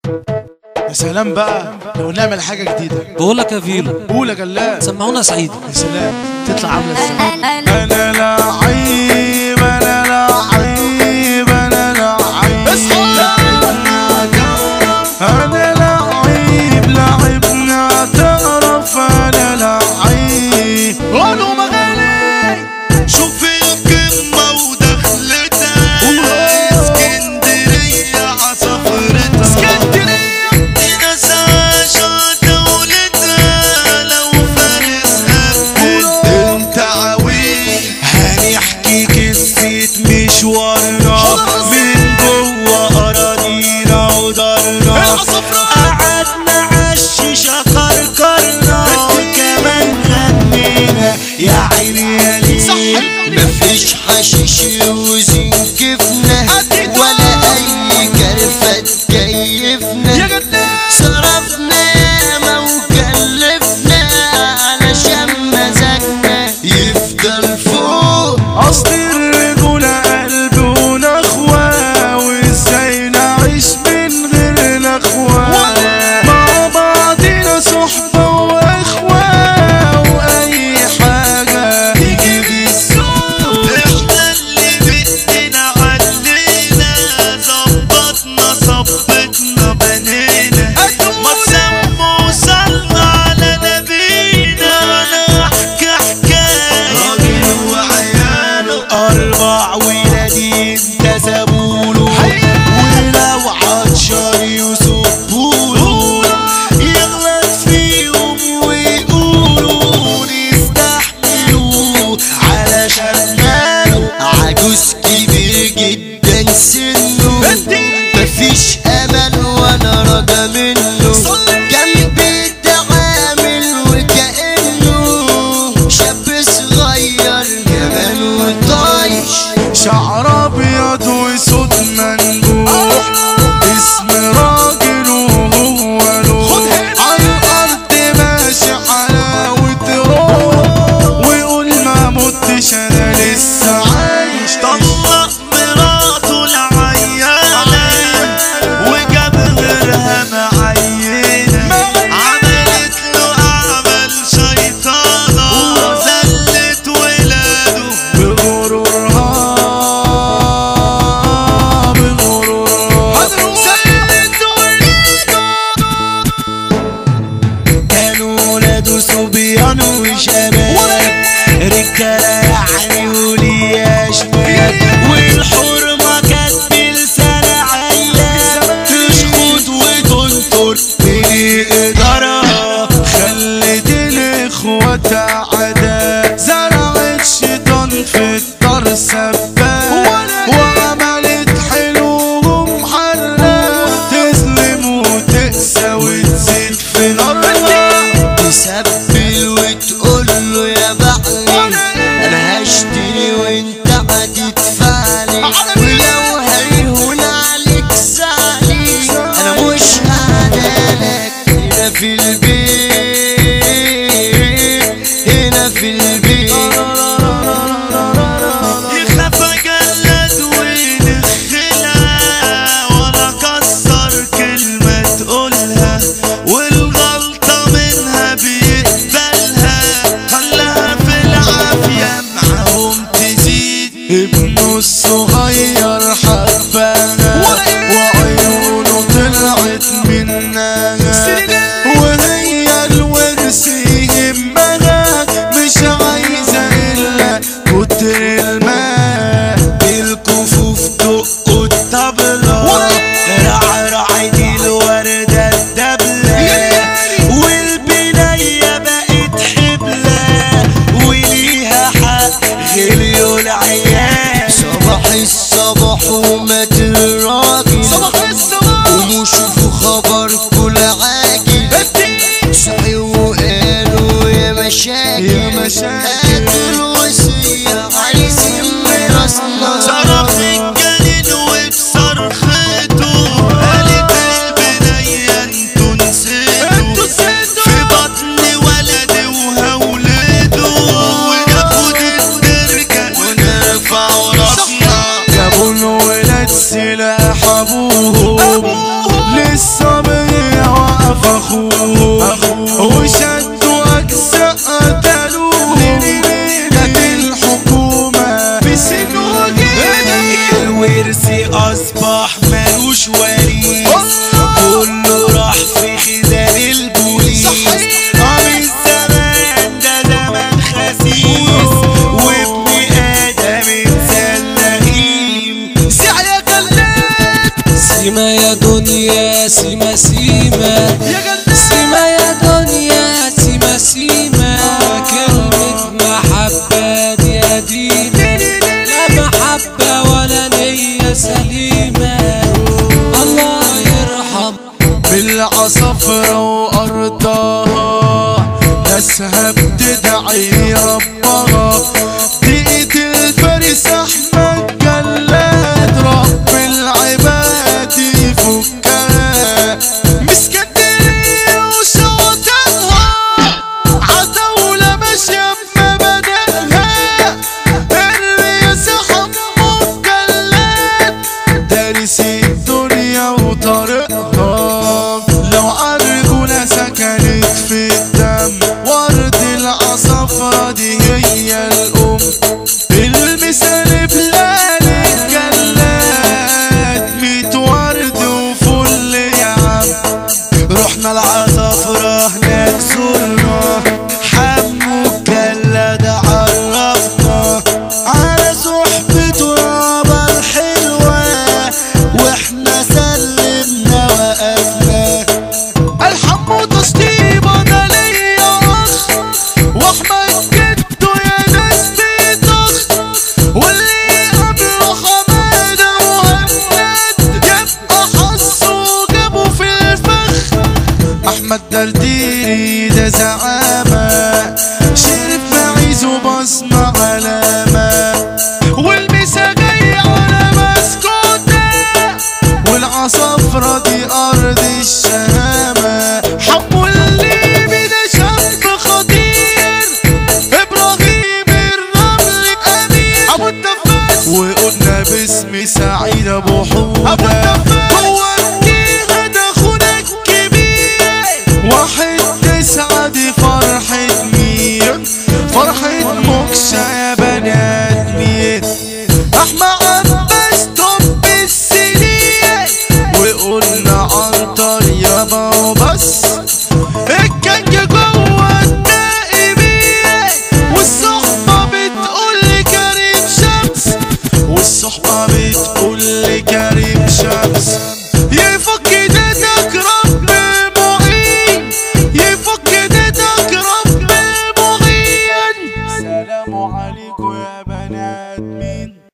يا سلام بقى لو نعمل حاجة جديدة بقول لك يا فيلو قول يا جلاد سمعونا سعيد يا سلام تطلع عاملة ازاي انا لعيب انا لعيب انا لعيب انا لعيب لعبنا تعرف انا لعيب قولوا مغالي شوف القمة ودخلتها اسكندرية عصفرتها اسكندرية ناس عاشوا دولتها لو فارسها بجد انت عويل هنحكي قصة مشوارنا من جوه أراضينا ودارنا قعدنا عالشيشة كركرنا وكمان غنينا يا عيني يا ليل مفيش حشيش وزنكفنا ولا أي كرفة تكيفنا صرفنا ياما وكلفنا علشان مزاجنا يفضل فوق اصل الرجولة قلبنا اخوة وازاي نعيش من غيرنا اخوة مع بعضنا صحبة واخوة واي حاجة تيجي بالسوق احنا اللي بإيدينا علينا ظبطنا صبتنا بنينا ما تسموا صلنا على نبينا انا احكي حكاية راجل وعياله اربع ولادين انتسبوله ولو عطشان يصبوله يغلط فيهم ويقولوا نستحملوه علشان ماله عجوز كبير جدا سنه مفيش امل وانا راجع منه كان بيتعامل وكانه شاب صغير كمان وطايش شعر ابيض وصوت منبوح اسم راجل وهو له عالارض ماشي حلاوة روح ويقول ما متش انا لسه عايش طلق مراته العيانة وجاب غيرها معينة عملت له أعمال شيطانة زلت ولاده بغرورها بغرورها زلت ولاده كانوا ولاده صبيان وشباب رجالة يعني وليا شباب والحرمة كانت بلسانة عيان تشخط وتنطر بإدارة خلت الاخوة عدا زرعت شيطان في الدار سباب وعملت حلوهم حرام تظلم وتقسى وتزيد في نارها تسبل وتقول له يا بعلي انا هشتري وانت هتدفعلي ولو هيهون عليك زعلي انا مش هعدالك هنا في البيت هنا في البيت يخاف اجلد ونخلها ولا كسر كلمة تقولها والغلطة منها بيقبلها خلاها في العافية معاهم تزيد ابنه الصغير حبانا وعيونه طلعت منها وهي الورث يهمها مش عايزة إلا كتر الماء الكفوف دقوا الطبلة رعرع دي الوردة الدبلة والبنية بقت حبلة وليها حق غليوا العيال صباح الصباح ومات الراجل صباح الصباح قوموا شوفوا خبر كل عاجل دنيا سيما سيما سيما يا دنيا سيما سيما كلمة محبة دي قديمة لا محبة ولا نية سليمة الله يرحم بالعصفرة وأرضها ناسها بتدعي ربها دقيقة الفارس أحمد جلاد رب العباد يفكها مسكتية وشوطتها عتاولة ماشية بمبادئها الرياسة حمو جلاد دارس الدنيا وطريقها لو عالرجولة سكنت في الدم ورد العصفرة دي هي الأم المثال بلال الجلاد ميت ورد وفل يا عم رحنا العصافرة هناك زرنا حمو الجلاد عرفنا على صحبته يابا الحلوة واحنا سلمنا وقفنا الحمو تشطيبة ده ليا أخ وأحمد جدو يا ناس بيطخ واللي قبله حمادة مهند يبقى حظه جابه في الفخ أحمد درديري ده زعامة شرف معيز وبصمة علامة والمسا جاي على مسكوتة والعصافرة دي أرض الشهامة حمو الليبي ده شاب خطير إبراهيم الرمل أمير أبو الدفاس وقلنا باسم سعيد أبو حودة أبو الدفاس هو الجهة ده أخونا الكبير واحد تسعة دي فرحة مين فرحة موكشة يا بنات مين احمد عباس طب السنين وقلنا عنتر يابا وبس الكنج جوه النائبين والصحبة بتقول لي كريم شمس والصحبة بتقول لي كريم شمس يفك ايدك رب معين يفك ايدك رب معين سلام عليكم يا بنات مين